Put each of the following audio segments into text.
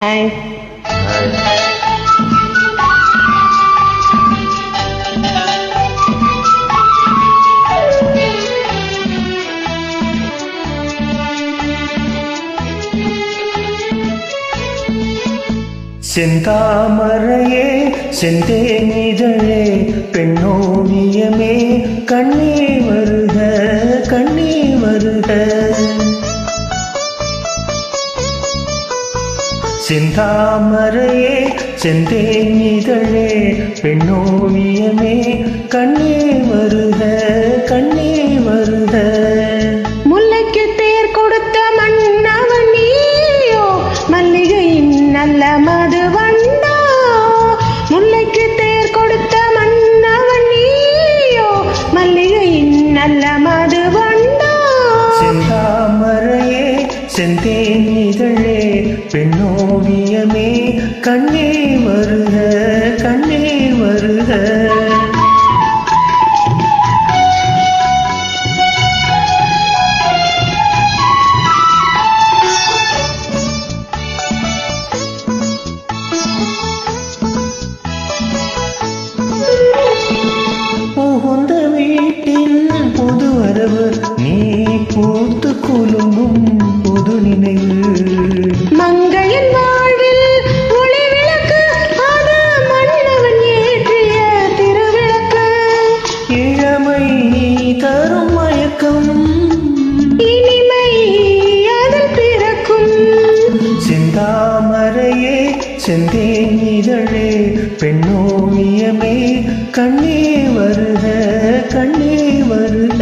hi செந்தாமரையே செந்தேனிதழே பெண்ணோவியமே கண்ணே வருக கண்ணே வருக செந்தாமரையே செந்தேனிதழே பெண்ணோவியமே கண்ணே வருக கண்ணே வருக முல்லைக்கு தேர் கொடுத்த மன்னவன் நீயோ மல்லிகையின் நல்ல மது வண்டோ முல்லைக்கு தேர் கொடுத்த மன்னவன் நீயோ மல்லிகையின் நல்ல மது வண்டோ செந்தாமரையே செந்தேனிதழே பெண்ணோவியமே கண்ணே வருக கண்ணே வருக புகுந்த வீட்டில் புது வரவு நீ பூத்து குலுங்கும் புது நினைவு மங்கையின் வாழ்வில் ஒளி விளக்கு அது மன்னவன் ஏற்றிய திருவிளக்கு இளமை தரும் மயக்கம் இனிமை அதில் பிறக்கும் செந்தாமரையே செந்தேனிதழே பெண்ணோவியமே கண்ணே வருக கண்ணே வருக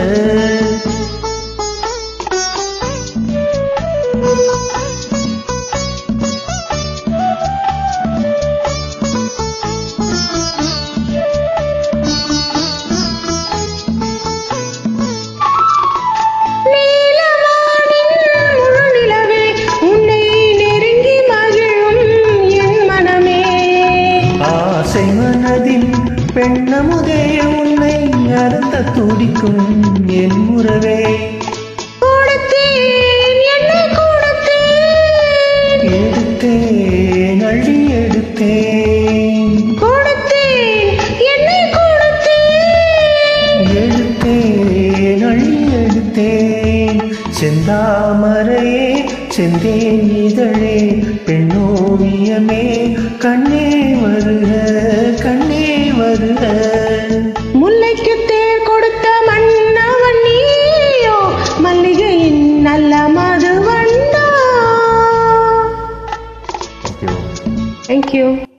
நீலவானின் முழு நிலவே உன்னை நெருங்கி மகிழும் என் மனமே ஆசை மனதின் பெண்ணமுதே உன்னை அறுத்த துடிக்கும் என் உறவே கொடுத்தேன் என்னை கொடுத்தேன் எடுத்தேன் அள்ளி எடுத்தேன் கொடுத்தேன் என்னை கொடுத்தேன் எடுத்தேன் அள்ளி எடுத்தேன் செந்தாமரையே செந்தேன் இதழே பெண்ணோவியமே கண்ணே வருக கண்ணே வருக முல்லைக்கு தேர் கொடுத்த மன்னவன் நீயோ மல்லிகையின் நல்ல மது வண்டோ தேங்க்யூ